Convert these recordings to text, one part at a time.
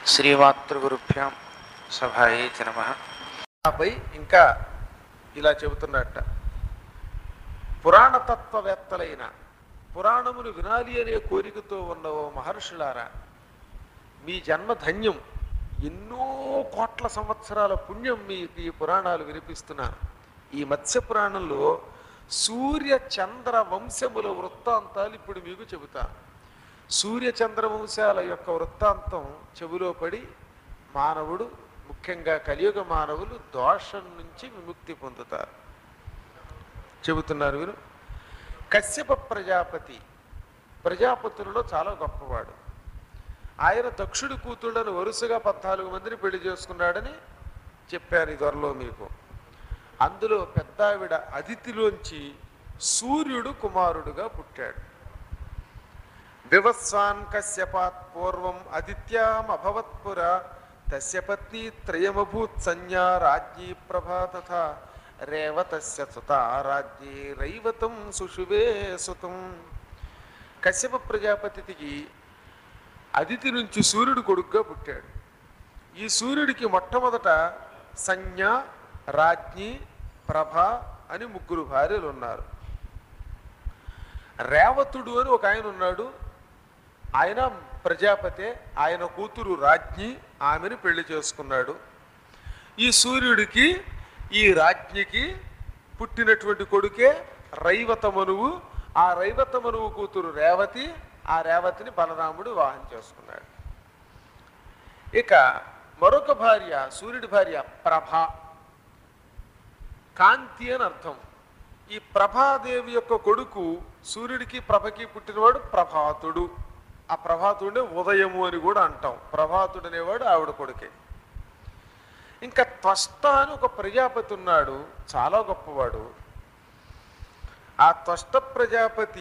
శ్రీమాతృగురుభ్యాం సభాయే నమ ఆపై ఇంకా ఇలా చెబుతున్నట్ట పురాణతత్వవేత్తలైన పురాణములు వినాలి అనే కోరికతో ఉన్న ఓ మహర్షులారా మీ జన్మ ధన్యం ఎన్నో కోట్ల సంవత్సరాల పుణ్యం మీకు ఈ పురాణాలు వినిపిస్తున్నాను ఈ మత్స్య పురాణంలో సూర్య చంద్ర వంశముల వృత్తాంతాలు ఇప్పుడు మీకు చెబుతాను సూర్య చంద్ర వంశాల యొక్క వృత్తాంతం చెవిలో పడి మానవుడు ముఖ్యంగా కలియుగ మానవులు దోషం నుంచి విముక్తి పొందుతారు చెబుతున్నారు వీరు కశ్యప ప్రజాపతి ప్రజాపతులలో చాలా గొప్పవాడు ఆయన దక్షుడి కూతుళ్ళను వరుసగా పద్నాలుగు మందిని పెళ్లి చేసుకున్నాడని చెప్పారు ఈ త్వరలో మీకు అందులో పెద్దావిడ అదితిలోంచి సూర్యుడు కుమారుడుగా పుట్టాడు వివస్వాన్ కశ్యపాత్ పూర్వం అదిత్యాం అభవత్పుర తస్య పత్ని త్రయమభూత్ సంజ్ఞా రాజ్ఞీ ప్రభా తథా రేవతస్య సుత రాజ్ఞీ రైవతం సుషువే సుతం కశ్యప ప్రజాపతికి అదితి నుంచి సూర్యుడు కొడుకుగా పుట్టాడు ఈ సూర్యుడికి మొట్టమొదట సంజ్ఞ రాజ్ఞి ప్రభ అని ముగ్గురు భార్యలు ఉన్నారు రేవతుడు అని ఒక ఆయన ఉన్నాడు ఆయన ప్రజాపతే ఆయన కూతురు రాజ్ఞి ఆమెను పెళ్లి చేసుకున్నాడు ఈ సూర్యుడికి ఈ రాజ్ఞికి పుట్టినటువంటి కొడుకే రైవత మనువు ఆ రైవత మనువు కూతురు రేవతి ఆ రేవతిని బలరాముడు వివాహం చేసుకున్నాడు ఇక మరొక భార్య సూర్యుడి భార్య ప్రభ కాంతి అని అర్థం ఈ ప్రభాదేవి యొక్క కొడుకు సూర్యుడికి ప్రభకి పుట్టినవాడు ప్రభాతుడు ఆ ప్రభాతుడిని ఉదయము అని కూడా అంటాం ప్రభాతుడు అనేవాడు ఆవిడ కొడుకే ఇంకా త్వష్ట అని ఒక ప్రజాపతి ఉన్నాడు చాలా గొప్పవాడు ఆ త్వష్ట ప్రజాపతి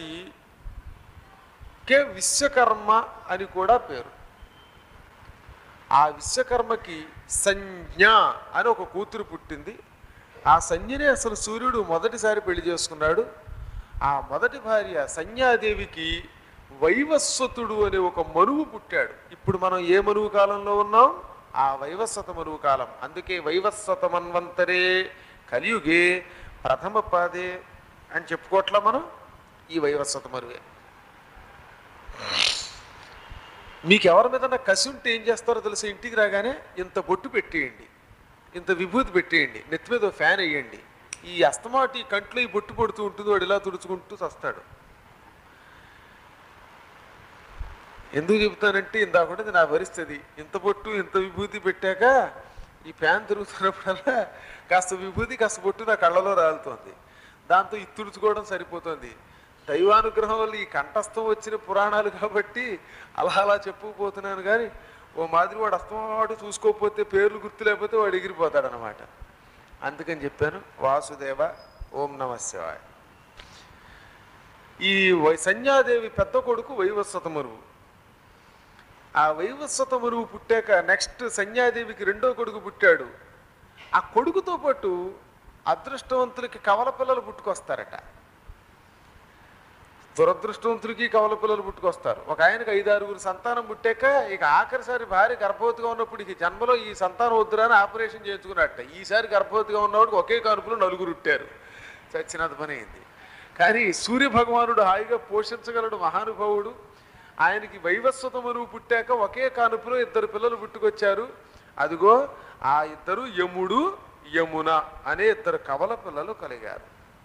కే విశ్వకర్మ అని కూడా పేరు ఆ విశ్వకర్మకి సంజ్ఞ అని ఒక కూతురు పుట్టింది ఆ సంజ్ఞనే అసలు సూర్యుడు మొదటిసారి పెళ్లి చేసుకున్నాడు ఆ మొదటి భార్య సంజ్ఞాదేవికి వైవస్వతుడు అనే ఒక మనువు పుట్టాడు ఇప్పుడు మనం ఏ మనువు కాలంలో ఉన్నాం ఆ వైవస్వత మనువు కాలం అందుకే వైవస్వత మన్వంతరే కలియుగే ప్రథమ పాదే అని చెప్పుకోవట్లా మనం ఈ వైవస్వత మరువే మీకు ఎవరి మీద కసి ఉంటే ఏం చేస్తారో తెలిసి ఇంటికి రాగానే ఇంత బొట్టు పెట్టేయండి ఇంత విభూతి పెట్టేయండి నెత్తి మీద ఓ ఫ్యాన్ వేయండి ఈ అస్తమాటి ఈ కంట్లో ఈ బొట్టు పడుతూ ఉంటుంది వాడు ఇలా తుడుచుకుంటూ వస్తాడు ఎందుకు చెబుతానంటే ఇందాక నా పరిస్థితి ఇంత బొట్టు ఇంత విభూతి పెట్టాక ఈ ఫ్యాన్ తిరుగుతున్నప్పుడల్లా కాస్త విభూతి కాస్త బొట్టు నా కళ్ళలో రాలుతోంది దాంతో ఇది తుడుచుకోవడం సరిపోతుంది దైవానుగ్రహం వల్ల ఈ కంఠస్థం వచ్చిన పురాణాలు కాబట్టి అలా అలా చెప్పుకుపోతున్నాను కానీ ఓ మాదిరి వాడు అస్తమాటు చూసుకోకపోతే పేర్లు గుర్తు లేకపోతే వాడు ఎగిరిపోతాడు అనమాట అందుకని చెప్పాను వాసుదేవ ఓం నమ శివాయ ఈ వై సంధ్యాదేవి పెద్ద కొడుకు వైవస్వత మరువు ఆ వైవస్వత మరువు పుట్టాక నెక్స్ట్ సంధ్యాదేవికి రెండో కొడుకు పుట్టాడు ఆ కొడుకుతో పాటు అదృష్టవంతులకి కవల పిల్లలు పుట్టుకొస్తారట దురదృష్టవంతులకి కవల పిల్లలు పుట్టుకొస్తారు ఒక ఆయనకి ఐదారుగురు సంతానం పుట్టాక ఇక ఆఖరిసారి భార్య గర్భవతిగా ఉన్నప్పుడు ఇక జన్మలో ఈ సంతానం వద్దురా అని ఆపరేషన్ చేయించుకున్నట్ట ఈసారి గర్భవతిగా ఉన్నవాడికి ఒకే కానుపులో నలుగురు పుట్టారు చచ్చినంత పని అయింది కానీ సూర్య భగవానుడు హాయిగా పోషించగలడు మహానుభావుడు ఆయనకి వైవస్వత మరువు పుట్టాక ఒకే కానుపులో ఇద్దరు పిల్లలు పుట్టుకొచ్చారు అదిగో ఆ ఇద్దరు యముడు యమున అనే ఇద్దరు కవల పిల్లలు కలిగారు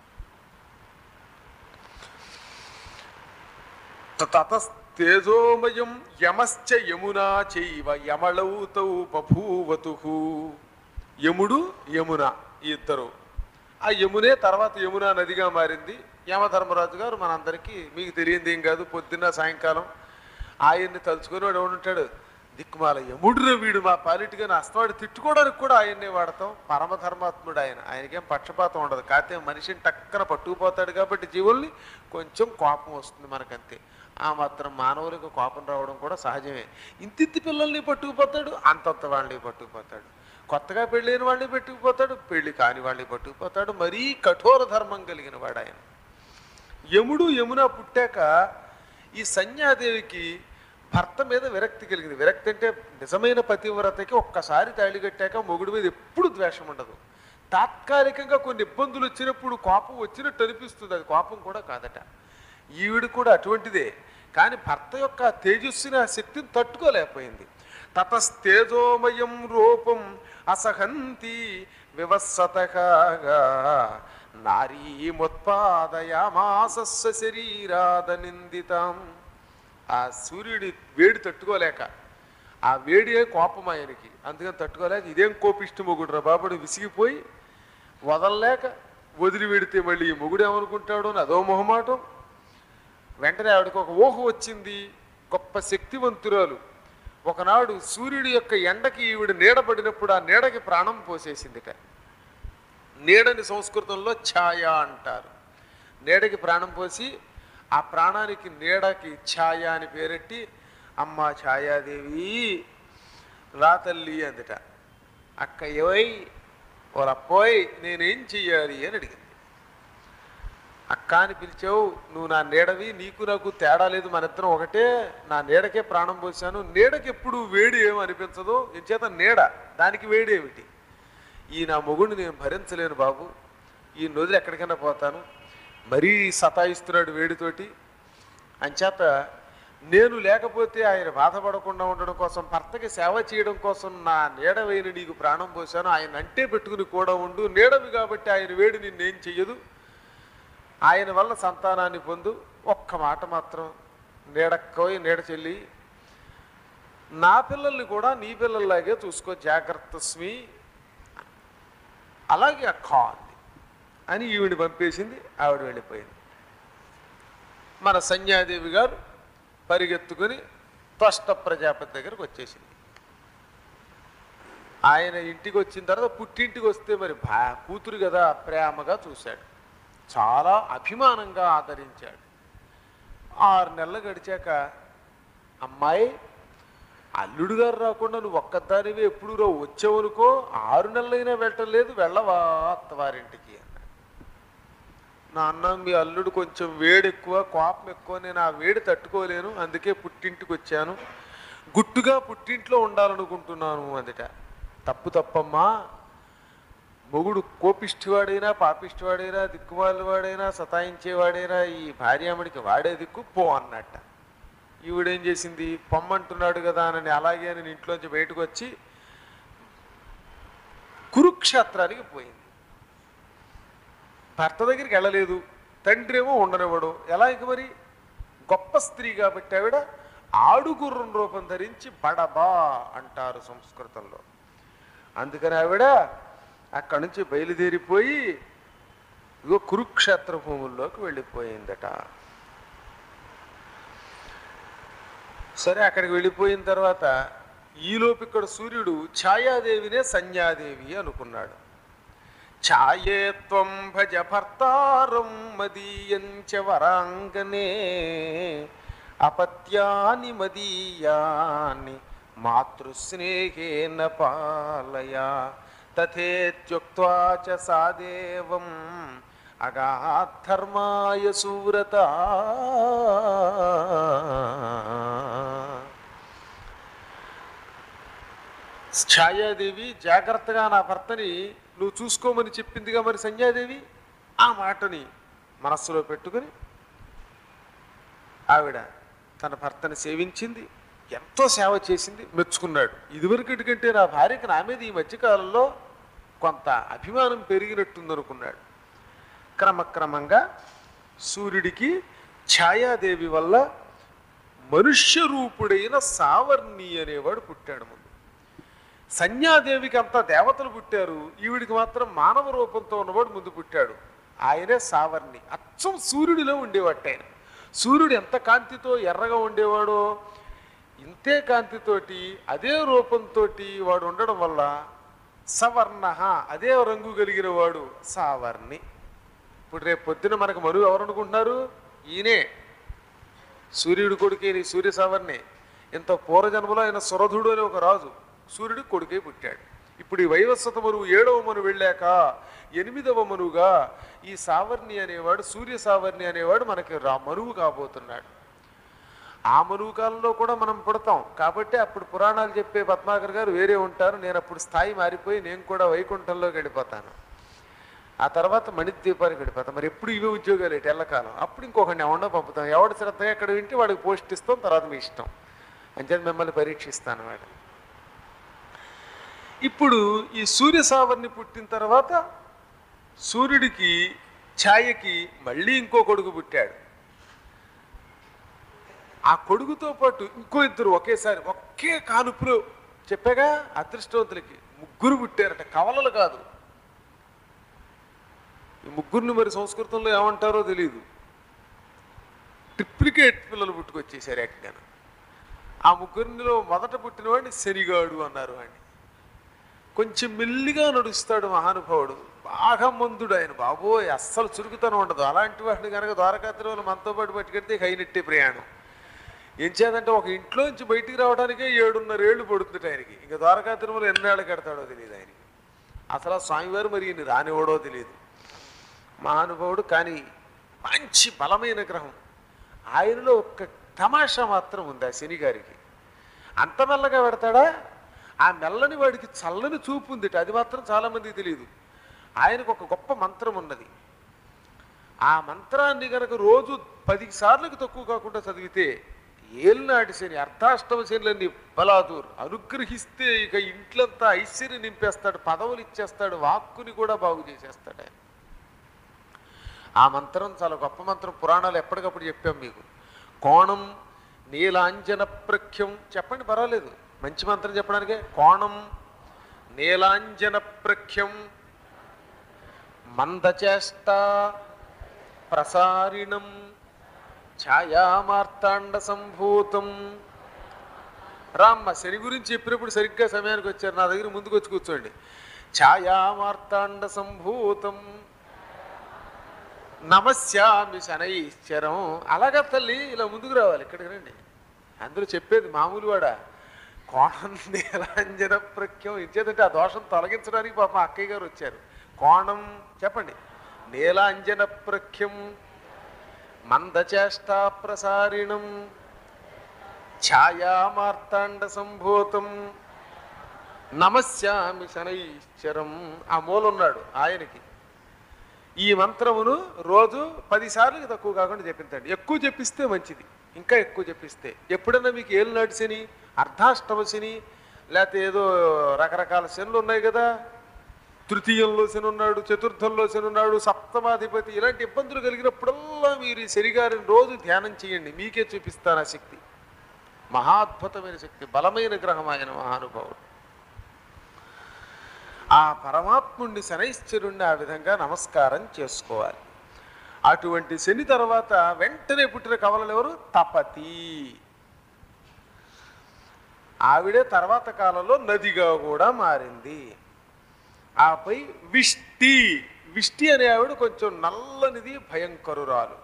తతస్తేజోమయం యమశ్చ యమునా చైవ యమళౌతౌ బభూవతు యముడు యమున ఈ ఇద్దరు ఆ యమునే తర్వాత యమునా నదిగా మారింది యమధర్మరాజు గారు మనందరికీ మీకు తెలియంది ఏం కాదు పొద్దున్న సాయంకాలం ఆయన్ని తలుచుకొని వాడు ఎవడుంటాడు దిక్కుమాల యముడురా వీడు మా పాలిటిగా అస్తవాడు తిట్టుకోవడానికి కూడా ఆయన్నే వాడతాం పరమధర్మాత్ముడు ఆయన ఆయనకేం పక్షపాతం ఉండదు కాకపోతే మనిషిని టక్కన పట్టుకుపోతాడు కాబట్టి జీవుల్ని కొంచెం కోపం వస్తుంది మనకంతే ఆ మాత్రం మానవులకు కోపం రావడం కూడా సహజమే ఇంతింతి పిల్లల్ని పట్టుకుపోతాడు అంతంత వాళ్ళని పట్టుకుపోతాడు కొత్తగా పెళ్ళైన వాళ్ళని పెట్టుకుపోతాడు పెళ్లి కాని వాళ్ళని పట్టుకుపోతాడు మరీ కఠోర ధర్మం కలిగిన వాడు ఆయన యముడు యమున పుట్టాక ఈ సంధ్యాదేవికి భర్త మీద విరక్తి కలిగింది విరక్తి అంటే నిజమైన పతివ్రతకి ఒక్కసారి తాళి కట్టాక మొగుడు మీద ఎప్పుడు ద్వేషం ఉండదు తాత్కాలికంగా కొన్ని ఇబ్బందులు వచ్చినప్పుడు కోపం వచ్చినట్టు అనిపిస్తుంది అది కోపం కూడా కాదట ఈవిడ కూడా అటువంటిదే కానీ భర్త యొక్క తేజస్సుని ఆ శక్తిని తట్టుకోలేకపోయింది తతస్తేజోమయం రూపం అసహంతి వివత్సతగా నారీముత్పాదయామాసస్య శరీరాద నిందితాం ఆ సూర్యుడి వేడి తట్టుకోలేక ఆ వేడియే కోపం ఆయనకి అందుకని తట్టుకోలేక ఇదేం కోపిష్టి మొగుడు రా బాబుడు విసిగిపోయి వదలలేక వదిలి వెడితే మళ్ళీ ఈ మొగుడు ఏమనుకుంటాడు అని అదో మొహమాటం వెంటనే ఆవిడకి ఒక ఊహ వచ్చింది గొప్ప శక్తివంతురాలు ఒకనాడు సూర్యుడి యొక్క ఎండకి ఈవిడ నీడబడినప్పుడు ఆ నీడకి ప్రాణం పోసేసిందిట నీడని సంస్కృతంలో ఛాయ అంటారు నీడకి ప్రాణం పోసి ఆ ప్రాణానికి నీడకి ఛాయ అని పేరెట్టి అమ్మ ఛాయాదేవి రా తల్లి అందుట అక్క ఏవై ఓరప్పోయ్ నేనేం చెయ్యాలి అని అడిగింది అక్క అని పిలిచావు నువ్వు నా నీడవి నీకు నాకు తేడా లేదు మన ఇద్దరం ఒకటే నా నీడకే ప్రాణం పోసాను నీడకి ఎప్పుడు వేడి ఏం అనిపించదు ఎంచేత నీడ దానికి వేడి ఏమిటి ఈ నా మొగుడిని నేను భరించలేను బాబు ఈ నొదిలి ఎక్కడికైనా పోతాను మరీ సతాయిస్తున్నాడు వేడితోటి అంచేత నేను లేకపోతే ఆయన బాధపడకుండా ఉండడం కోసం భర్తకి సేవ చేయడం కోసం నా నీడ వేయని నీకు ప్రాణం పోశాను ఆయన అంటే పెట్టుకుని కూడా ఉండు నీడవి కాబట్టి ఆయన వేడి నిన్నేం చెయ్యదు ఆయన వల్ల సంతానాన్ని పొందు ఒక్క మాట మాత్రం నీడక్కోయి నీడ చెల్లి నా పిల్లల్ని కూడా నీ పిల్లల్లాగే చూసుకో జాగ్రత్త స్మి అలాగే అక్క అంది అని ఈవిని పంపేసింది ఆవిడ వెళ్ళిపోయింది మన సంధ్యాదేవి గారు పరిగెత్తుకుని త్వష్ట ప్రజాపతి దగ్గరకు వచ్చేసింది ఆయన ఇంటికి వచ్చిన తర్వాత పుట్టింటికి వస్తే మరి భా కూతురు కదా ప్రేమగా చూశాడు చాలా అభిమానంగా ఆదరించాడు ఆరు నెలలు గడిచాక అమ్మాయి అల్లుడు గారు రాకుండా నువ్వు ఒక్కదానివే ఎప్పుడు రా వచ్చావనుకో ఆరు నెలలైనా వెళ్ళలేదు వెళ్ళవా అత్తవారింటికి అన్నాడు నాన్న మీ అల్లుడు కొంచెం వేడి ఎక్కువ కోపం ఎక్కువ నేను ఆ వేడి తట్టుకోలేను అందుకే పుట్టింటికి వచ్చాను గుట్టుగా పుట్టింట్లో ఉండాలనుకుంటున్నాను అందుట తప్పు తప్పమ్మా మొగుడు కోపిష్టివాడైనా పాపిష్టివాడైనా దిక్కుమాలివాడైనా సతాయించేవాడైనా ఈ భార్యామడికి వాడే దిక్కు పో అన్నట్ట ఈవిడేం చేసింది పొమ్మంటున్నాడు కదా అని అలాగే అని ఇంట్లోంచి బయటకు వచ్చి కురుక్షేత్రానికి పోయింది భర్త దగ్గరికి వెళ్ళలేదు తండ్రి ఏమో ఉండనివ్వడు ఎలా ఇక మరి గొప్ప స్త్రీ కాబట్టి ఆవిడ ఆడుగుర్రం రూపం ధరించి బడబా అంటారు సంస్కృతంలో అందుకని ఆవిడ అక్కడి నుంచి బయలుదేరిపోయి ఇగో కురుక్షేత్ర భూముల్లోకి వెళ్ళిపోయిందట సరే అక్కడికి వెళ్ళిపోయిన తర్వాత ఈలోపు ఇక్కడ సూర్యుడు ఛాయాదేవినే సంధ్యాదేవి అనుకున్నాడు ఛాయే త్వం భజ భర్తారం మదీయంచ వరాంగనే అపత్యాని మదీయాని మాతృస్నేహేన పాలయ తథేత్యుక్త్వా చ సాదేవం అగాధర్మాయ సూరత ఛాయాదేవి జాగ్రత్తగా నా భర్తని నువ్వు చూసుకోమని చెప్పిందిగా మరి సంధ్యాదేవి ఆ మాటని మనస్సులో పెట్టుకుని ఆవిడ తన భర్తని సేవించింది ఎంతో సేవ చేసింది మెచ్చుకున్నాడు ఇదివరకటి కంటే నా భార్యకి నా మీద ఈ మధ్యకాలంలో కొంత అభిమానం పెరిగినట్టుందనుకున్నాడు క్రమక్రమంగా సూర్యుడికి ఛాయాదేవి వల్ల మనుష్య రూపుడైన సావర్ణి అనేవాడు పుట్టాడు ముందు సంధ్యాదేవికి అంతా దేవతలు పుట్టారు ఈవిడికి మాత్రం మానవ రూపంతో ఉన్నవాడు ముందు పుట్టాడు ఆయనే సావర్ణి అచ్చం సూర్యుడిలో ఉండేవాడు ఆయన సూర్యుడు ఎంత కాంతితో ఎర్రగా ఉండేవాడో ఇంతే కాంతితోటి అదే రూపంతో వాడు ఉండడం వల్ల సవర్ణ అదే రంగు కలిగిన వాడు సావర్ణి ఇప్పుడు రేపు పొద్దున మనకు మరువు ఎవరు అనుకుంటున్నారు ఈయనే సూర్యుడి కొడుకే నీ సూర్య సావర్ణి ఇంత పూర్వజన్మలో ఆయన సురధుడు అనే ఒక రాజు సూర్యుడి కొడుకే పుట్టాడు ఇప్పుడు ఈ వైవస్వత మనువు ఏడవ మను వెళ్ళాక ఎనిమిదవ మనువుగా ఈ సావర్ణి అనేవాడు సూర్య సావర్ణి అనేవాడు మనకి రా మనువు కాబోతున్నాడు ఆ మనువు కాలంలో కూడా మనం పుడతాం కాబట్టి అప్పుడు పురాణాలు చెప్పే పద్మాకర్ గారు వేరే ఉంటారు నేను అప్పుడు స్థాయి మారిపోయి నేను కూడా వైకుంఠంలోకి వెళ్ళిపోతాను ఆ తర్వాత మణిద్వీపానికి వెళ్ళిపోతాం మరి ఎప్పుడు ఇవే ఉద్యోగాలు ఏంటి ఎల్లకాలం అప్పుడు ఇంకొకరిని ఎవడో పంపుతాం ఎవడు శ్రద్ధగా ఎక్కడ వింటే వాడికి పోస్ట్ ఇస్తాం తర్వాత మీ ఇష్టం అంచేత మిమ్మల్ని పరీక్షిస్తాను వాడు ఇప్పుడు ఈ సూర్య సావర్ణి పుట్టిన తర్వాత సూర్యుడికి ఛాయకి మళ్ళీ ఇంకో కొడుకు పుట్టాడు ఆ కొడుకుతో పాటు ఇంకో ఇద్దరు ఒకేసారి ఒకే కానుపులో చెప్పాగా అదృష్టవంతులకి ముగ్గురు పుట్టారట కవలలు కాదు ఈ ముగ్గురిని మరి సంస్కృతంలో ఏమంటారో తెలియదు ట్రిప్లికేట్ పిల్లలు పుట్టుకొచ్చేసారు ఎక్కగాను ఆ ముగ్గురిలో మొదట పుట్టినవాడిని శనిగాడు అన్నారు వాడిని కొంచెం మెల్లిగా నడుస్తాడు మహానుభావుడు బాగా మందుడు ఆయన బాబోయ్ అస్సలు చురుకుతనం ఉండదు అలాంటి వాడిని కనుక ద్వారకాత్రి మనతో పాటు పట్టుకెడితే హైనెట్టే ప్రయాణం ఏం చేయాలంటే ఒక ఇంట్లో నుంచి బయటికి రావడానికే ఏడున్నర ఏళ్ళు పడుతుంది ఆయనకి ఇంకా ద్వారకా తిరుమల ఎన్నేళ్ళు కడతాడో తెలియదు ఆయనకి అసలు ఆ స్వామివారు మరి ఈయన రానివ్వడో తెలియదు మహానుభావుడు కానీ మంచి బలమైన గ్రహం ఆయనలో ఒక్క తమాషా మాత్రం ఉంది ఆ శని గారికి అంత మెల్లగా పెడతాడా ఆ మెల్లని వాడికి చల్లని చూపు ఉందిట అది మాత్రం చాలామందికి తెలియదు ఆయనకు ఒక గొప్ప మంత్రం ఉన్నది ఆ మంత్రాన్ని గనక రోజు పది సార్లకు తక్కువ కాకుండా చదివితే ఏలినాటి శని అర్ధాష్టమ శనులన్నీ బలాదూర్ అనుగ్రహిస్తే ఇక ఇంట్లంతా ఐశ్వర్యం నింపేస్తాడు పదవులు ఇచ్చేస్తాడు వాక్కుని కూడా బాగు చేసేస్తాడు ఆయన ఆ మంత్రం చాలా గొప్ప మంత్రం పురాణాలు ఎప్పటికప్పుడు చెప్పాం మీకు కోణం నీలాంజన ప్రఖ్యం చెప్పండి పర్వాలేదు మంచి మంత్రం చెప్పడానికే కోణం నీలాంజన ప్రఖ్యం మందచేష్ట ప్రసారిణం ఛాయామార్తాండ సంభూతం రామ్మ శని గురించి చెప్పినప్పుడు సరిగ్గా సమయానికి వచ్చారు నా దగ్గర ముందుకు వచ్చి కూర్చోండి ఛాయామార్తాండ సంభూతం నమస్యామి శనైశ్చరం అలాగా తల్లి ఇలా ముందుకు రావాలి ఇక్కడికి రండి అందులో చెప్పేది మామూలు వాడా కోణం నీలాంజన ప్రఖ్యం ఇచ్చేదంటే ఆ దోషం తొలగించడానికి పాపం అక్కయ్య గారు వచ్చారు కోణం చెప్పండి నీలాంజన ప్రఖ్యం మందచేష్టా ప్రసారిణం ఛాయామార్తాండ సంభూతం నమస్యామి శనైశ్చరం ఆ మూలున్నాడు ఆయనకి ఈ మంత్రమును రోజు పదిసార్లు తక్కువ కాకుండా చెప్పించండి ఎక్కువ చెప్పిస్తే మంచిది ఇంకా ఎక్కువ చెప్పిస్తే ఎప్పుడైనా మీకు ఏళ్ళు నాటి శని అర్ధాష్టమ శని లేకపోతే ఏదో రకరకాల శనులు ఉన్నాయి కదా తృతీయంలో శని ఉన్నాడు చతుర్థంలో శని ఉన్నాడు సప్తమాధిపతి ఇలాంటి ఇబ్బందులు కలిగినప్పుడల్లా మీరు ఈ శనిగారిని రోజు ధ్యానం చేయండి మీకే చూపిస్తాను ఆ శక్తి మహాద్భుతమైన శక్తి బలమైన గ్రహం ఆయన మహానుభావుడు ఆ పరమాత్ముణ్ణి శనైశ్చరుణ్ణి ఆ విధంగా నమస్కారం చేసుకోవాలి అటువంటి శని తర్వాత వెంటనే పుట్టిన కవలలు ఎవరు తపతి ఆవిడే తర్వాత కాలంలో నదిగా కూడా మారింది ఆపై విష్టి విష్టి అనే ఆవిడ కొంచెం నల్లనిది భయంకరురాలు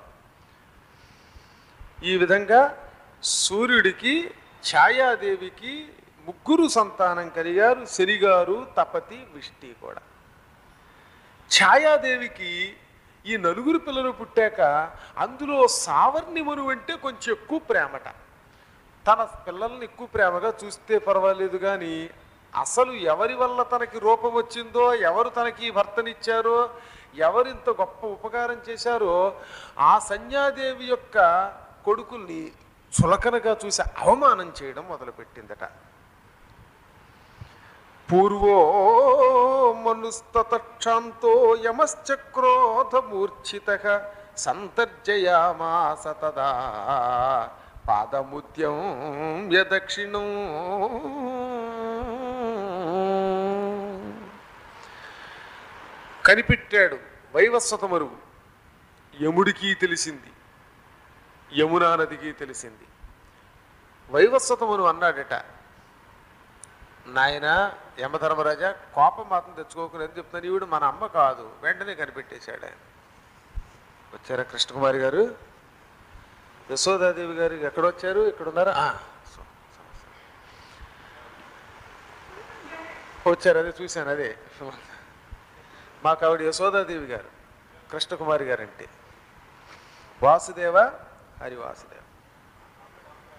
ఈ విధంగా సూర్యుడికి ఛాయాదేవికి ముగ్గురు సంతానం కలిగారు శనిగారు తపతి విష్టి కూడా ఛాయాదేవికి ఈ నలుగురు పిల్లలు పుట్టాక అందులో సావర్ణిమును అంటే కొంచెం ఎక్కువ ప్రేమట తన పిల్లల్ని ఎక్కువ ప్రేమగా చూస్తే పర్వాలేదు కానీ అసలు ఎవరి వల్ల తనకి రూపం వచ్చిందో ఎవరు తనకి ఈ భర్తనిచ్చారో ఎవరు ఇంత గొప్ప ఉపకారం చేశారో ఆ సంధ్యాదేవి యొక్క కొడుకుల్ని చులకనగా చూసి అవమానం చేయడం మొదలుపెట్టిందట పూర్వో మనుస్తతక్షాంతో యమశ్చక్రోధమూర్ఛిత సంతర్జయామాస తదా పాదముద్యం యదక్షిణం కనిపెట్టాడు వైవస్వత మరుగు యముడికి తెలిసింది యమునా నదికి తెలిసింది వైవస్వతమును అన్నాడట నాయన యమధర్మరాజా కోపం మాత్రం తెచ్చుకోకుండా అని చెప్తాను ఈవిడ మన అమ్మ కాదు వెంటనే కనిపెట్టేశాడు ఆయన వచ్చారా కృష్ణకుమారి గారు యశోదాదేవి గారు ఎక్కడ వచ్చారు ఇక్కడ ఉన్నారా ఆ, సో, సో, సో. వచ్చారు అదే చూశాను అదే మాకు ఆవిడ యశోదాదేవి గారు కృష్ణకుమారి గారు అంటే వాసుదేవ హరి వాసుదేవ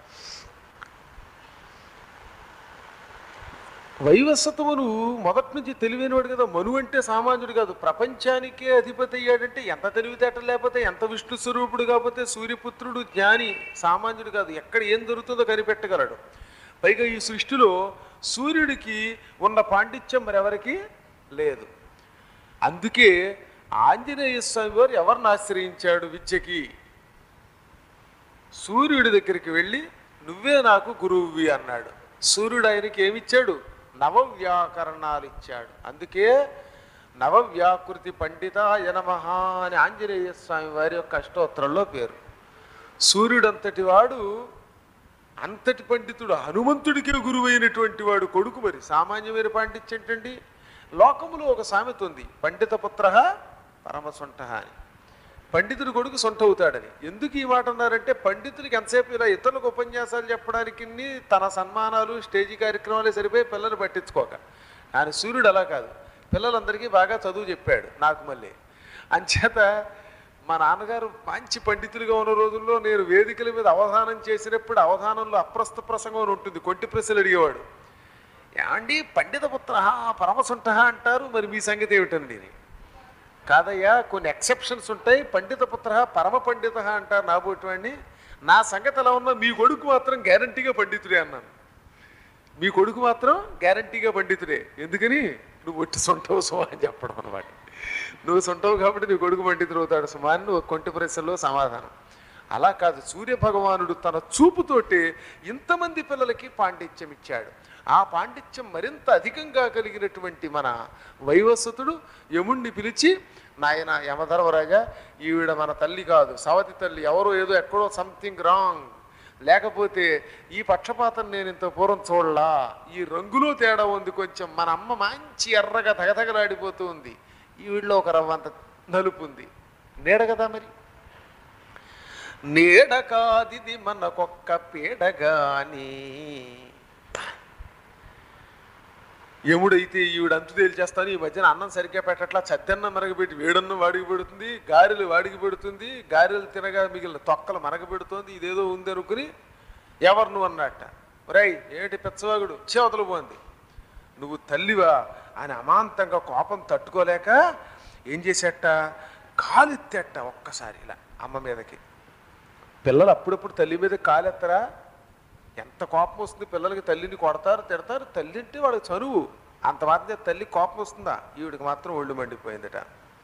వైవస్వతమును మొదటి నుంచి తెలివైనవాడు కదా మను అంటే సామాన్యుడు కాదు ప్రపంచానికే అధిపతి అయ్యాడంటే ఎంత తెలివితేటలు లేకపోతే ఎంత విష్ణు స్వరూపుడు కాకపోతే సూర్యపుత్రుడు జ్ఞాని సామాన్యుడు కాదు ఎక్కడ ఏం దొరుకుతుందో కనిపెట్టగలడు పైగా ఈ సృష్టిలో సూర్యుడికి ఉన్న పాండిత్యం మరెవరికి లేదు అందుకే ఆంజనేయ స్వామి వారు ఎవరిని ఆశ్రయించాడు విద్యకి సూర్యుడి దగ్గరికి వెళ్ళి నువ్వే నాకు గురువువి అన్నాడు సూర్యుడు ఆయనకి ఏమిచ్చాడు నవవ్యాకరణాలు ఇచ్చాడు అందుకే నవవ్యాకృతి పండితాయ నమః అని ఆంజనేయ స్వామి వారి యొక్క అష్టోత్తరంలో పేరు సూర్యుడంతటి వాడు అంతటి పండితుడు హనుమంతుడికి గురువైనటువంటి వాడు కొడుకు మరి సామాన్యమైన పాండిత్యం ఏంటండి లోకములో ఒక సామెత ఉంది పండిత పుత్ర పరమసొంట అని పండితుడి కొడుకు సొంట అవుతాడని ఎందుకు ఈ మాట అన్నారంటే పండితుడికి ఎంతసేపు ఇలా ఇతరులకు ఉపన్యాసాలు చెప్పడానికి తన సన్మానాలు స్టేజీ కార్యక్రమాలే సరిపోయి పిల్లలు పట్టించుకోక ఆయన సూర్యుడు అలా కాదు పిల్లలందరికీ బాగా చదువు చెప్పాడు నాకు మళ్ళీ అంచేత మా నాన్నగారు మంచి పండితులుగా ఉన్న రోజుల్లో నేను వేదికల మీద అవధానం చేసినప్పుడు అవధానంలో అప్రస్త ప్రసంగం అని ఉంటుంది కొంటి ప్రశ్నలు అడిగేవాడు ఏమండి పండిత పుత్ర పరమసుంట అంటారు మరి మీ సంగతి ఏమిటండి అని కాదయ్యా కొన్ని ఎక్సెప్షన్స్ ఉంటాయి పండిత పుత్ర పరమ పండిత అంటారు నాబోటివాడిని నా సంగతి ఎలా ఉన్నా మీ కొడుకు మాత్రం గ్యారంటీగా పండితుడే అన్నాను మీ కొడుకు మాత్రం గ్యారంటీగా పండితుడే ఎందుకని నువ్వు ఒట్టి సొంటవు సుమా అని చెప్పడం అనమాట నువ్వు సొంటవు కాబట్టి నీ కొడుకు పండితుడు అవుతాడు సుమా అని నువ్వు కొంటి ప్రశ్నలో సమాధానం అలా కాదు సూర్య భగవానుడు తన చూపుతోటి ఇంతమంది పిల్లలకి పాండిత్యం ఇచ్చాడు ఆ పాండిత్యం మరింత అధికంగా కలిగినటువంటి మన వైవస్వతుడు యముణ్ణి పిలిచి నాయన యమధర్మరాజా ఈవిడ మన తల్లి కాదు సవతి తల్లి ఎవరో ఏదో ఎక్కడో సంథింగ్ రాంగ్ లేకపోతే ఈ పక్షపాతం నేను ఇంత పూర్వం చూడలా ఈ రంగులో తేడా ఉంది కొంచెం మన అమ్మ మంచి ఎర్రగా తగతగలాడిపోతూ ఉంది ఈవిడలో ఒక రవ్వంత నలుపు ఉంది నీడ కదా మరి నీడ కాదిది మనకొక్క పీడగాని ఎముడైతే ఈవిడ అంతు తేల్చేస్తాను ఈ మధ్యన అన్నం సరిగ్గా పెట్టట్లా చద్దన్నం మరగబెట్టి వేడన్నం వాడికి పెడుతుంది గారెలు వాడికి పెడుతుంది గారెలు తినగా మిగిలిన తొక్కలు మరగబెడుతోంది ఇదేదో ఉంది అనుకుని ఎవరు నువ్వు అన్నట్ట ఒరేయ్ ఏమిటి పెచ్చవాగుడు చేవతలు పోంది నువ్వు తల్లివా అని అమాంతంగా కోపం తట్టుకోలేక ఏం చేసేట కాలెత్తేట ఒక్కసారి ఇలా అమ్మ మీదకి పిల్లలు అప్పుడప్పుడు తల్లి మీద కాలెత్తరా ఎంత కోపం వస్తుంది పిల్లలకి తల్లిని కొడతారు తిడతారు తల్లి అంటే వాడికి చనువు అంత మాత్రం తల్లి కోపం వస్తుందా ఈవిడికి మాత్రం ఒళ్ళు మండిపోయిందట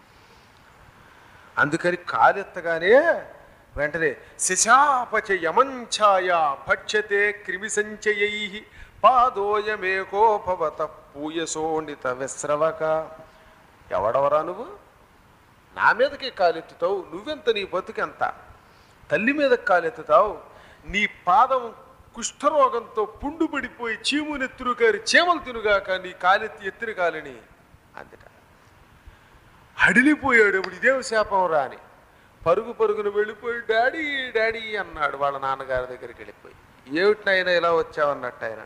అందుకని కాలెత్తగానే వెంటనే శశాపచ యమంఛాయ భక్ష్యతే క్రిమి సంచయై పాదోయమేకోపవత పూయసోణిత విశ్రవక ఎవడవరా నువ్వు నా మీదకి కాలెత్తుతావు నువ్వెంత నీ బతుకెంత తల్లి మీద కాలెత్తుతావు నీ పాదం కుష్ఠరోగంతో పుండు పడిపోయి చీము నెత్తురు కారి చీమలు తినుగాక నీ కాలెత్తి ఎత్తిన కాలని అందుట హడిలిపోయాడు ఇప్పుడు ఇదేం శాపం రా అని పరుగు పరుగున వెళ్ళిపోయి డాడీ డాడీ అన్నాడు వాళ్ళ నాన్నగారి దగ్గరికి వెళ్ళిపోయి ఏమిటి నాయన ఇలా వచ్చావన్నట్టు ఆయన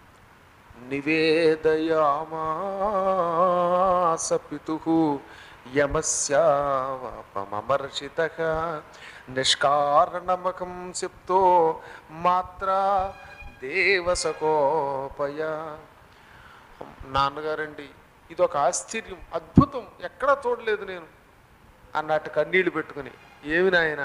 నివేదయామాస పితు యమస్యావపమర్షిత నిష్కారణమకం సిప్తో మాత్ర దేవసకోపయ నాన్నగారండి ఇది ఒక ఆశ్చర్యం అద్భుతం ఎక్కడా చూడలేదు నేను అన్నట్టు కన్నీళ్లు పెట్టుకుని ఏమి నాయన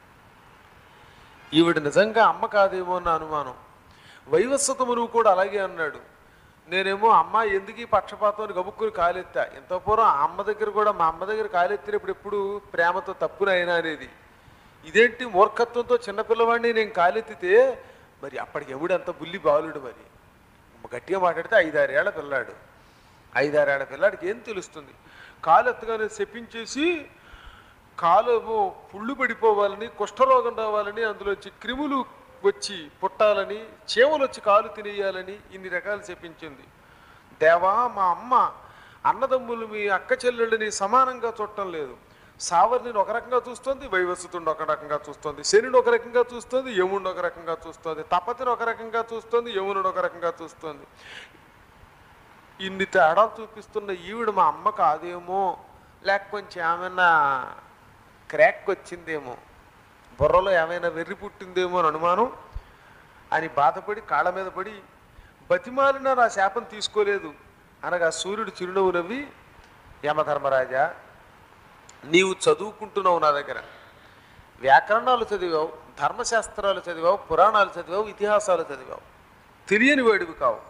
ఈవిడ నిజంగా అమ్మ కాదేమో అన్న అనుమానం వైవస్వతమును కూడా అలాగే అన్నాడు నేనేమో అమ్మ ఎందుకు ఈ పక్షపాతం అని గబుక్కుని కాలెత్తా ఇంత పూర్వం ఆ అమ్మ దగ్గర కూడా మా అమ్మ దగ్గర కాలెత్తినప్పుడు ఎప్పుడు ప్రేమతో తప్పునైనా అనేది ఇదేంటి మూర్ఖత్వంతో చిన్నపిల్లవాడిని నేను కాలెత్తితే మరి అప్పటికి ఎవడంత బుల్లి బాలుడు మరి గట్టిగా మాట్లాడితే ఐదారేళ్ల పిల్లాడు ఐదారేళ్ల పిల్లాడికి ఏం తెలుస్తుంది కాలు ఎత్తగానే చెప్పించేసి కాలు పుళ్ళు పడిపోవాలని కుష్ఠరోగం రావాలని అందులోంచి క్రిములు వచ్చి పుట్టాలని చీమలు వచ్చి కాలు తినేయాలని ఇన్ని రకాలు చెప్పించింది దేవా మా అమ్మ అన్నదమ్ములు మీ అక్క చెల్లెళ్ళని సమానంగా చూడటం లేదు సావర్ణిని ఒక రకంగా చూస్తుంది వైవస్సుతుడిని ఒక రకంగా చూస్తుంది శనిని ఒక రకంగా చూస్తుంది యముడిని ఒక రకంగా చూస్తుంది తపతిని ఒక రకంగా చూస్తుంది యమునుడు ఒక రకంగా చూస్తుంది ఇన్ని తేడాలు చూపిస్తున్న ఈవిడ మా అమ్మ కాదేమో లేక కొంచెం ఏమైనా క్రాక్ వచ్చిందేమో బుర్రలో ఏమైనా వెర్రి పుట్టిందేమో అని అనుమానం అని బాధపడి కాళ్ళ మీద పడి బతిమాలినా నా శాపం తీసుకోలేదు అనగా సూర్యుడు చిరునవ్వు నవ్వి యమధర్మరాజా నీవు చదువుకుంటున్నావు నా దగ్గర వ్యాకరణాలు చదివావు ధర్మశాస్త్రాలు చదివావు పురాణాలు చదివావు ఇతిహాసాలు చదివావు తెలియని వాడివి కావు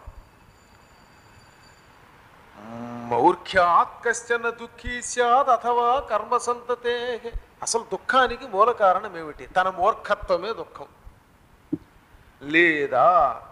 మౌర్ఖ్యాత్ కశ్చన దుఃఖీ స్యాద్ అథవా కర్మ సంతతే అసలు దుఃఖానికి మూల కారణం ఏమిటి తన మూర్ఖత్వమే దుఃఖం లేదా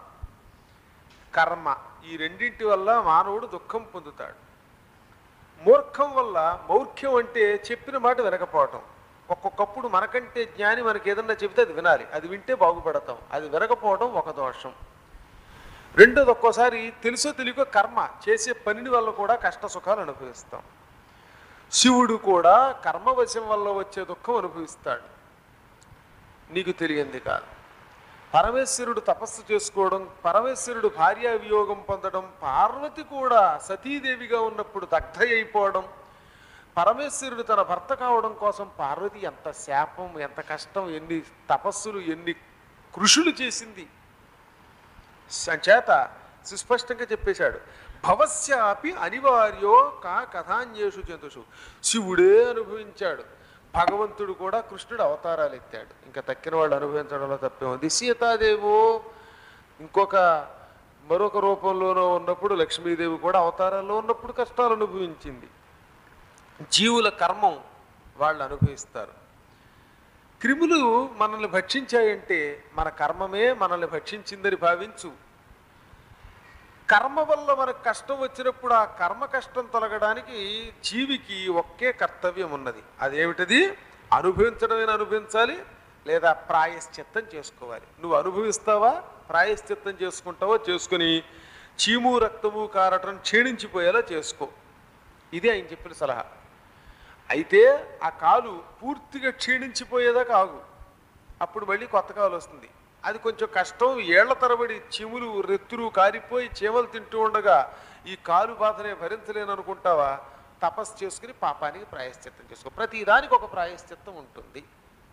కర్మ ఈ రెండింటి వల్ల మానవుడు దుఃఖం పొందుతాడు మూర్ఖం వల్ల మౌర్ఖ్యం అంటే చెప్పిన మాట వినకపోవటం ఒక్కొక్కప్పుడు మనకంటే జ్ఞాని మనకి ఏదన్నా చెబితే అది వినాలి అది వింటే బాగుపడతాం అది వినకపోవడం ఒక దోషం రెండోది ఒక్కోసారి తెలుసో తెలియకో కర్మ చేసే పనిని వల్ల కూడా కష్ట సుఖాలు అనుభవిస్తాం శివుడు కూడా కర్మవశం వల్ల వచ్చే దుఃఖం అనుభవిస్తాడు నీకు తెలియంది కాదు పరమేశ్వరుడు తపస్సు చేసుకోవడం పరమేశ్వరుడు భార్యా వియోగం పొందడం పార్వతి కూడా సతీదేవిగా ఉన్నప్పుడు దగ్ధ అయిపోవడం పరమేశ్వరుడు తన భర్త కావడం కోసం పార్వతి ఎంత శాపం ఎంత కష్టం ఎన్ని తపస్సులు ఎన్ని కృషులు చేసింది సంచేత సుస్పష్టంగా చెప్పేశాడు భవస్యాపి అనివార్యో కా కథాన్యేషు జంతుషు శివుడే అనుభవించాడు భగవంతుడు కూడా కృష్ణుడు అవతారాలు ఎత్తాడు ఇంకా తక్కిన వాళ్ళు అనుభవించడంలో తప్పే ఉంది సీతాదేవో ఇంకొక మరొక రూపంలోనో ఉన్నప్పుడు లక్ష్మీదేవి కూడా అవతారాల్లో ఉన్నప్పుడు కష్టాలు అనుభవించింది జీవుల కర్మం వాళ్ళు అనుభవిస్తారు క్రిములు మనల్ని భక్షించాయంటే మన కర్మమే మనల్ని భక్షించిందని భావించు కర్మ వల్ల మనకు కష్టం వచ్చినప్పుడు ఆ కర్మ కష్టం తొలగడానికి జీవికి ఒకే కర్తవ్యం ఉన్నది అదేమిటది అనుభవించడమైనా అనుభవించాలి లేదా ప్రాయశ్చిత్తం చేసుకోవాలి నువ్వు అనుభవిస్తావా ప్రాయశ్చిత్తం చేసుకుంటావో చేసుకుని చీము రక్తము కారటం క్షీణించిపోయేలా చేసుకో ఇది ఆయన చెప్పిన సలహా అయితే ఆ కాలు పూర్తిగా క్షీణించిపోయేదాకా ఆగు అప్పుడు మళ్ళీ కొత్త కాలు వస్తుంది అది కొంచెం కష్టం ఏళ్ల తరబడి చీములు రెత్తులు కారిపోయి చీమలు తింటూ ఉండగా ఈ కాలు బాధనే భరించలేను అనుకుంటావా తపస్సు చేసుకుని పాపానికి ప్రాయశ్చిత్తం చేసుకో ప్రతి దానికి ఒక ప్రాయశ్చిత్తం ఉంటుంది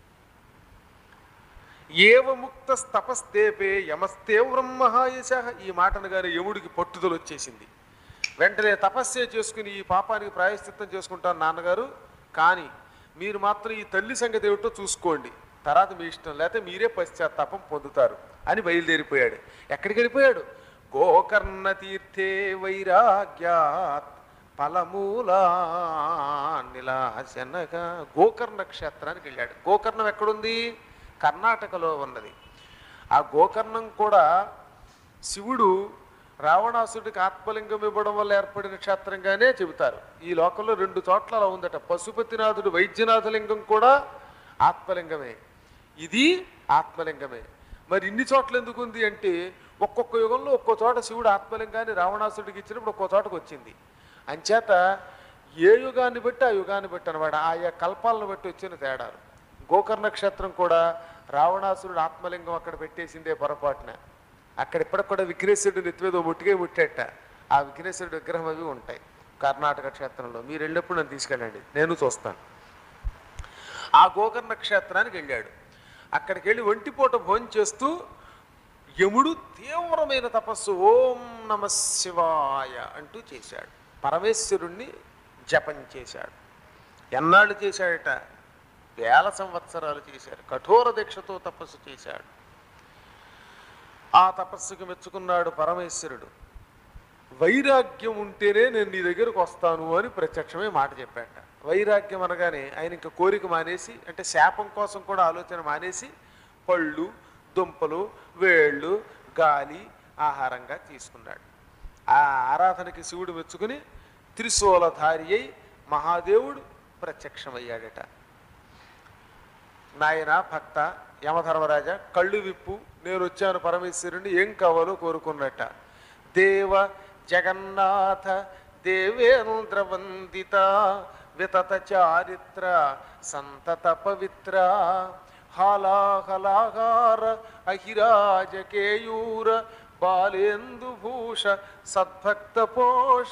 ఏవ ముక్త తపస్తేపే యమస్తేవ్రం మహాయశ ఈ మాటను గాని యముడికి పట్టుదల వచ్చేసింది వెంటనే తపస్సే చేసుకుని ఈ పాపానికి ప్రాయశ్చిత్తం చేసుకుంటాను నాన్నగారు కానీ మీరు మాత్రం ఈ తల్లి సంగతి ఏమిటో చూసుకోండి తర్వాత మీ ఇష్టం లేకపోతే మీరే పశ్చాత్తాపం పొందుతారు అని బయలుదేరిపోయాడు ఎక్కడికి వెళ్ళిపోయాడు గోకర్ణ తీర్థే వైరాగ్యాత్ ఫలమూలా నిలాశనగా గోకర్ణ క్షేత్రానికి వెళ్ళాడు గోకర్ణం ఎక్కడుంది కర్ణాటకలో ఉన్నది ఆ గోకర్ణం కూడా శివుడు రావణాసుడికి ఆత్మలింగం ఇవ్వడం వల్ల ఏర్పడిన క్షేత్రంగానే చెబుతారు ఈ లోకంలో రెండు చోట్ల అలా ఉందట పశుపతినాథుడు వైద్యనాథలింగం కూడా ఆత్మలింగమే ఇది ఆత్మలింగమే మరి ఇన్ని చోట్ల ఎందుకు ఉంది అంటే ఒక్కొక్క యుగంలో ఒక్కో చోట శివుడు ఆత్మలింగాన్ని రావణాసుడికి ఇచ్చినప్పుడు ఒక్కో చోటకు వచ్చింది అంచేత ఏ యుగాన్ని బట్టి ఆ యుగాన్ని బట్టి అనమాట ఆయా కల్పాలను బట్టి వచ్చిన తేడాలు గోకర్ణ క్షేత్రం కూడా రావణాసురుడు ఆత్మలింగం అక్కడ పెట్టేసిందే పొరపాటున అక్కడ ఇప్పటికి కూడా విఘ్నేశ్వరుడు నెత్తిమీద ముట్టిగే ముట్టేట ఆ విఘ్నేశ్వరుడు విగ్రహం అవి ఉంటాయి కర్ణాటక క్షేత్రంలో మీరు వెళ్ళినప్పుడు నన్ను తీసుకెళ్ళండి నేను చూస్తాను ఆ గోకర్ణ క్షేత్రానికి వెళ్ళాడు అక్కడికి వెళ్ళి ఒంటిపూట భోజనం చేస్తూ యముడు తీవ్రమైన తపస్సు ఓం నమ శివాయ అంటూ చేశాడు పరమేశ్వరుణ్ణి జపం చేశాడు ఎన్నాళ్ళు చేశాడట వేల సంవత్సరాలు చేశాడు కఠోర దీక్షతో తపస్సు చేశాడు ఆ తపస్సుకు మెచ్చుకున్నాడు పరమేశ్వరుడు వైరాగ్యం ఉంటేనే నేను నీ దగ్గరకు వస్తాను అని ప్రత్యక్షమే మాట చెప్పాట వైరాగ్యం అనగానే ఆయన ఇంకా కోరిక మానేసి అంటే శాపం కోసం కూడా ఆలోచన మానేసి పళ్ళు దుంపలు వేళ్ళు గాలి ఆహారంగా తీసుకున్నాడు ఆ ఆరాధనకి శివుడు మెచ్చుకుని త్రిశూలధారి అయి మహాదేవుడు ప్రత్యక్షమయ్యాడట నాయన భక్త యమధర్మరాజా కళ్ళు విప్పు నేను వచ్చాను పరమేశ్వరుని ఏం కావాలో కోరుకున్నట్ట దేవ జగన్నాథ దేవేంద్ర వందిత వితత చారిత్ర సంతత పవిత్ర హాలాహలాహార అహిరాజ కేయూర బాలేందు భూష సద్భక్త పోష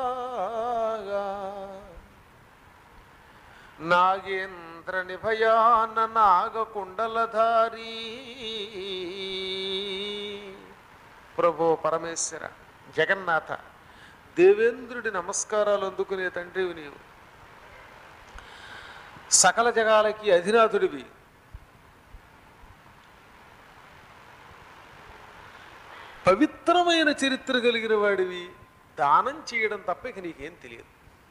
నాగేంద్ర నిభయాన నాగకుండలధారీ ప్రభో పరమేశ్వర జగన్నాథ దేవేంద్రుడి నమస్కారాలు అందుకునే తండ్రివి నీవు సకల జగాలకి అధినాథుడివి పవిత్రమైన చరిత్ర కలిగిన వాడివి దానం చేయడం తప్ప ఇక నీకేం తెలియదు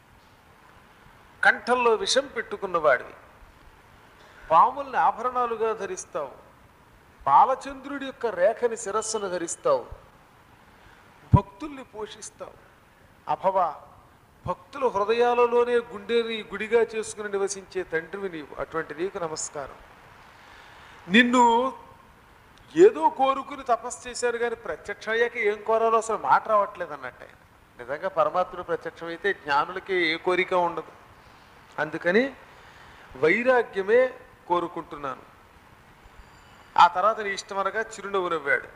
కంఠంలో విషం పెట్టుకున్నవాడివి పాముల్ని ఆభరణాలుగా ధరిస్తావు బాలచంద్రుడి యొక్క రేఖని శిరస్సును ధరిస్తావు భక్తుల్ని పోషిస్తావు అభవ భక్తుల హృదయాలలోనే గుండెని గుడిగా చేసుకుని నివసించే తండ్రివి నీవు అటువంటి నీకు నమస్కారం నిన్ను ఏదో కోరుకుని తపస్సు చేశారు కానీ ప్రత్యక్షం అయ్యాక ఏం కోరాలో అసలు మాట రావట్లేదు అన్నట్టు ఆయన నిజంగా పరమాత్ముడు ప్రత్యక్షమైతే జ్ఞానులకి ఏ కోరిక ఉండదు అందుకని వైరాగ్యమే కోరుకుంటున్నాను ఆ తర్వాత నీ ఇష్టమనగా చిరునవ్వు నవ్వాడు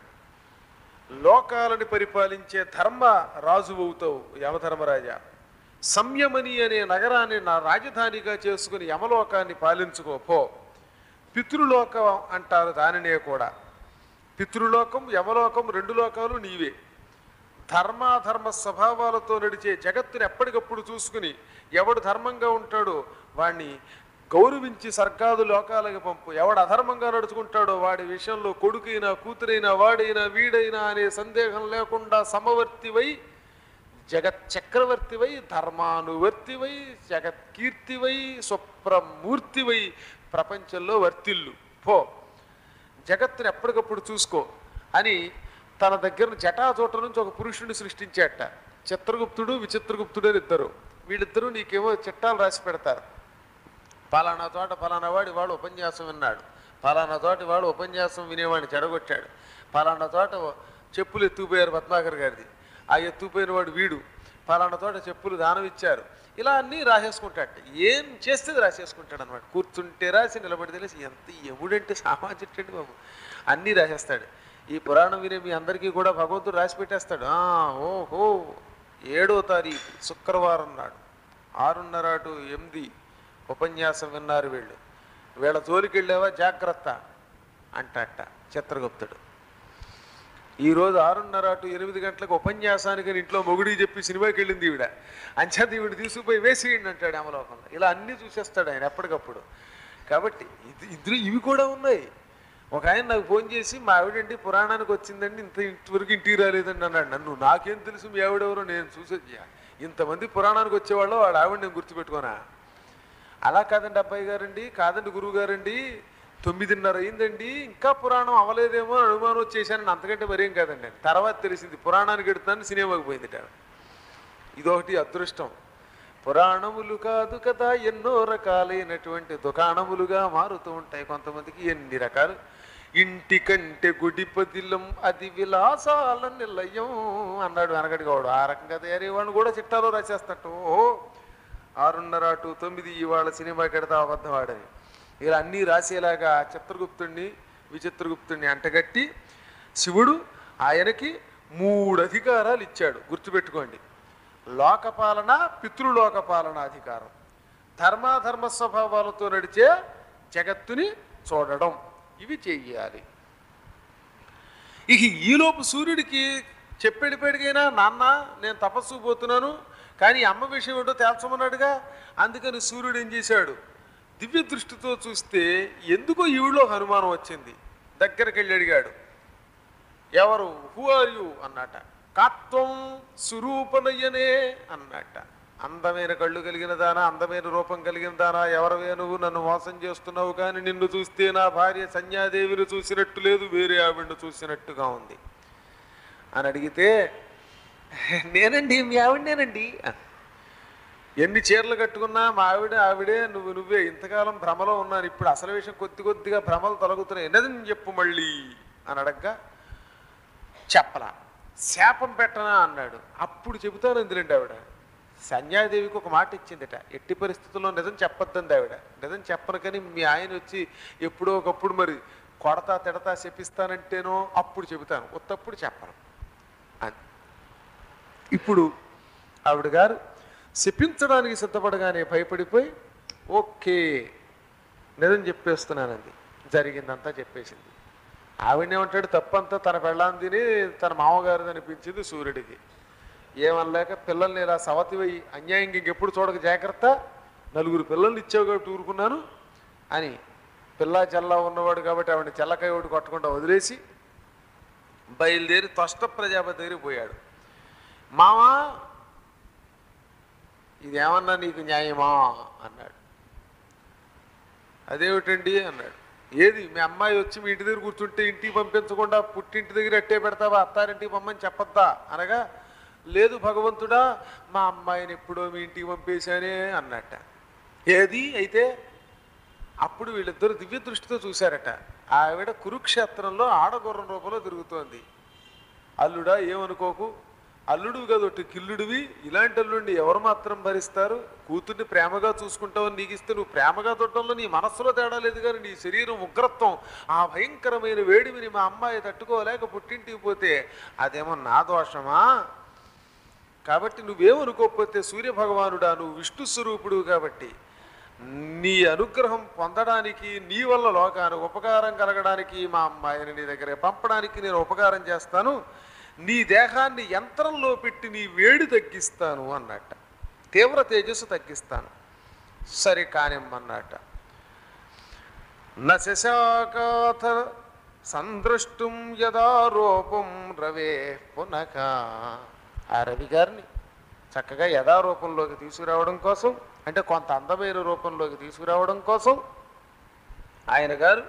లోకాలని పరిపాలించే ధర్మ రాజు అవుతావు యమధర్మరాజా సంయమని అనే నగరాన్ని నా రాజధానిగా చేసుకుని యమలోకాన్ని పాలించుకో పో పితృలోకం అంటారు దానినే కూడా పితృలోకం యమలోకం రెండు లోకాలు నీవే ధర్మాధర్మ స్వభావాలతో నడిచే జగత్తుని ఎప్పటికప్పుడు చూసుకుని ఎవడు ధర్మంగా ఉంటాడో వాణ్ణి గౌరవించి సర్కాదు లోకాలకు పంపు ఎవడు అధర్మంగా నడుచుకుంటాడో వాడి విషయంలో కొడుకైనా కూతురైనా వాడైనా వీడైనా అనే సందేహం లేకుండా సమవర్తివై జగత్ చక్రవర్తివై ధర్మానువర్తివై జగత్ కీర్తివై స్వప్రమూర్తివై ప్రపంచంలో వర్తిల్లు పో జగత్తుని ఎప్పటికప్పుడు చూసుకో అని తన దగ్గర జటాజోట నుంచి ఒక పురుషుడిని సృష్టించాట చిత్రగుప్తుడు విచిత్రగుప్తుడు అని ఇద్దరు వీళ్ళిద్దరూ నీకేమో చిట్టాలు రాసి పెడతారు పలానా తోట పలానా వాడి వాడు ఉపన్యాసం విన్నాడు పలానా తోటి వాడు ఉపన్యాసం వినేవాడిని చెడగొట్టాడు పలానా తోట చెప్పులు ఎత్తుకుపోయారు పద్మాకర్ గారిది ఆ ఎత్తుకుపోయిన వాడు వీడు పలానా తోట చెప్పులు దానం ఇచ్చారు ఇలా అన్నీ రాసేసుకుంటాడు ఏం చేస్తే అది రాసేసుకుంటాడు అనమాట కూర్చుంటే రాసి నిలబడి తెలిసి ఎంత ఎముడంటే సామాజిట్టండి బాబు అన్నీ రాసేస్తాడు ఈ పురాణం వినే మీ అందరికీ కూడా భగవంతుడు రాసి పెట్టేస్తాడు ఆ, ఓహో ఏడో తారీఖు శుక్రవారం నాడు ఆరున్నర టు ఎనిమిది ఉపన్యాసం విన్నారు వీళ్ళు వీళ్ళ జోలికి వెళ్ళావా జాగ్రత్త అంటట చిత్రగుప్తుడు ఈరోజు ఆరున్నర టు ఎనిమిది గంటలకు ఉపన్యాసానికి అని ఇంట్లో మొగుడికి చెప్పి సినిమాకి వెళ్ళింది ఈవిడ అంచేత ఈవిడ తీసుకుపోయి వేసేయండి అంటాడు అమలోకంలో ఇలా అన్నీ చూసేస్తాడు ఆయన ఎప్పటికప్పుడు కాబట్టి ఇది ఇద్దరు ఇవి కూడా ఉన్నాయి ఒక ఆయన నాకు ఫోన్ చేసి మా ఆవిడండి పురాణానికి వచ్చిందండి ఇంత ఇంతవరకు ఇంటికి రాలేదండి అన్నాడు నన్ను నాకేం తెలుసు మీ ఆవిడెవరో నేను చూసేది ఇంతమంది పురాణానికి వచ్చేవాళ్ళు వాళ్ళ ఆవిడ నేను గుర్తుపెట్టుకోనా అలా కాదండి అబ్బాయి గారండి కాదండి గురువు గారండి తొమ్మిదిన్నర అయిందండి ఇంకా పురాణం అవ్వలేదేమో అని అనుమానం వచ్చేసానని అంతకంటే మరేం కాదండి తర్వాత తెలిసింది పురాణానికి ఎడుతాను సినిమాకి పోయింది ఇదొకటి అదృష్టం పురాణములు కాదు కదా ఎన్నో రకాలైనటువంటి దుకాణములుగా మారుతూ ఉంటాయి కొంతమందికి ఎన్ని రకాలు ఇంటి కంటే గుడి పదిలం అది విలాసాల నిలయం అన్నాడు వెనకటి గౌడు ఆ రకంగా తయారయ్యేవాడిని కూడా చిట్టాలో రాసేస్తట్టు ఓహో ఆరున్నర టు తొమ్మిది ఇవాళ సినిమాకి ఎడతా అబద్ధం ఆడని ఇలా అన్నీ రాసేలాగా చిత్రగుప్తుణ్ణి విచిత్రగుప్తుణ్ణి అంటగట్టి శివుడు ఆయనకి మూడు అధికారాలు ఇచ్చాడు గుర్తుపెట్టుకోండి లోకపాలన పితృలోక పాలన అధికారం ధర్మాధర్మ స్వభావాలతో నడిచే జగత్తుని చూడడం ఇవి చెయ్యాలి ఇక ఈలోపు సూర్యుడికి చెప్పెడిపెడికైనా నాన్న నేను తపస్సు పోతున్నాను కానీ అమ్మ విషయం ఏంటో తేల్చమన్నాడుగా అందుకని సూర్యుడు ఏం చేశాడు దివ్య దృష్టితో చూస్తే ఎందుకో ఈవిడలో హనుమానం వచ్చింది దగ్గరికి వెళ్ళి అడిగాడు ఎవరు హూ ఆర్ యు అన్నట కాత్వం సురూపనయ్యనే అన్నట అందమైన కళ్ళు కలిగిన దానా అందమైన రూపం కలిగిన దానా ఎవరవే నువ్వు నన్ను మోసం చేస్తున్నావు కానీ నిన్ను చూస్తే నా భార్య సంధ్యాదేవిని చూసినట్టు లేదు వేరే ఆవిడను చూసినట్టుగా ఉంది అని అడిగితే నేనండి మీ ఆవిడనేనండి అన్న. ఎన్ని చీరలు కట్టుకున్నా మా ఆవిడ ఆవిడే నువ్వు నువ్వే ఇంతకాలం భ్రమలో ఉన్నాను ఇప్పుడు అసలు విషయం కొద్ది కొద్దిగా భ్రమలు తొలగుతున్నాయి నిజం చెప్పు మళ్ళీ అని అడగ్గా చెప్పలా శాపం పెట్టనా అన్నాడు అప్పుడు చెబుతాను ఎందులండి ఆవిడ సంధ్యాదేవికి ఒక మాట ఇచ్చిందిట ఎట్టి పరిస్థితుల్లో నిజం చెప్పొద్దండి ఆవిడ నిజం చెప్పను కానీ మీ ఆయన వచ్చి ఎప్పుడో ఒకప్పుడు మరి కొడతా తిడతా చెప్పిస్తానంటేనో అప్పుడు చెబుతాను ఉత్తప్పుడు చెప్పను అని ఇప్పుడు ఆవిడ గారు శపించడానికి సిద్ధపడగానే భయపడిపోయి ఓకే నిజం చెప్పేస్తున్నానంది జరిగిందంతా చెప్పేసింది ఆవిడేమంటాడు తప్పంతా తన పెళ్ళాం తిని తన మామగారిది అనిపించింది సూర్యుడికి ఏమనలేక పిల్లల్ని ఇలా సవతివై అన్యాయంగా ఇంకెప్పుడు చూడక జాగ్రత్త నలుగురు పిల్లల్ని ఇచ్చావు కాబట్టి ఊరుకున్నాను అని పిల్లా చల్లా ఉన్నవాడు కాబట్టి ఆవిడ చెల్లకాయ ఒకటి కొట్టకుండా వదిలేసి బయలుదేరి తొష్ట ప్రజాపతి దగ్గరికి పోయాడు మావా ఇదేమన్నా నీకు న్యాయమా అన్నాడు అదేమిటండి అన్నాడు ఏది మీ అమ్మాయి వచ్చి మీ ఇంటి దగ్గర కూర్చుంటే ఇంటికి పంపించకుండా పుట్టింటి దగ్గర అట్టే పెడతావా అత్తారింటికి పంపని చెప్పొద్దా అనగా లేదు భగవంతుడా మా అమ్మాయిని ఎప్పుడో మీ ఇంటికి పంపేశానే అన్నట్ట ఏది అయితే అప్పుడు వీళ్ళిద్దరు దివ్య దృష్టితో చూశారట ఆవిడ కురుక్షేత్రంలో ఆడగుర్రం రూపంలో తిరుగుతోంది అల్లుడా ఏమనుకోకు అల్లుడు కదొట్టి కిల్లుడివి ఇలాంటి అల్లుడిని ఎవరు మాత్రం భరిస్తారు కూతుర్ని ప్రేమగా చూసుకుంటావని నీకు ఇస్తే నువ్వు ప్రేమగా తొట్టంలో నీ మనస్సులో తేడా లేదు కానీ నీ శరీరం ఉగ్రత్వం ఆ భయంకరమైన వేడిమిని మా అమ్మాయి తట్టుకోలేక పుట్టింటికి పోతే అదేమో నా దోషమా కాబట్టి నువ్వేమనుకోకపోతే సూర్యభగవానుడా నువ్వు విష్ణు స్వరూపుడు కాబట్టి నీ అనుగ్రహం పొందడానికి నీ వల్ల లోకానికి ఉపకారం కలగడానికి మా అమ్మాయిని నీ దగ్గర పంపడానికి నేను ఉపకారం చేస్తాను నీ దేహాన్ని యంత్రంలో పెట్టి నీ వేడి తగ్గిస్తాను అన్నట్ట తీవ్ర తేజస్సు తగ్గిస్తాను సరే కానిమ్మన్నట్ట నశాకాథ సందృష్టం యదా రూపం రవే పునక ఆ రవి గారిని చక్కగా యథారూపంలోకి తీసుకురావడం కోసం అంటే కొంత అందమైన రూపంలోకి తీసుకురావడం కోసం ఆయన గారు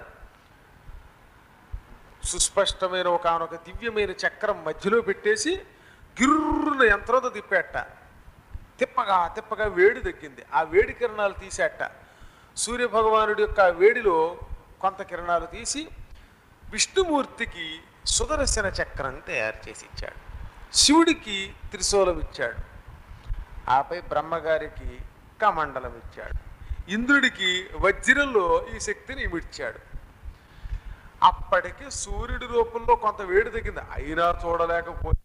సుస్పష్టమైన ఒకనొక దివ్యమైన చక్రం మధ్యలో పెట్టేసి గిర్రున యంత్రంతో తిప్పేట తిప్పగా తిప్పగా వేడి తగ్గింది ఆ వేడి కిరణాలు తీసేట సూర్యభగవానుడి యొక్క ఆ వేడిలో కొంత కిరణాలు తీసి విష్ణుమూర్తికి సుదర్శన చక్రం తయారు చేసి ఇచ్చాడు శివుడికి త్రిశూలం ఇచ్చాడు ఆపై బ్రహ్మగారికి కమండలం ఇచ్చాడు ఇంద్రుడికి వజ్రంలో ఈ శక్తిని ఇమిడ్చాడు అప్పటికి సూర్యుడి రూపంలో కొంత వేడి తగ్గింది అయినా చూడలేకపోయి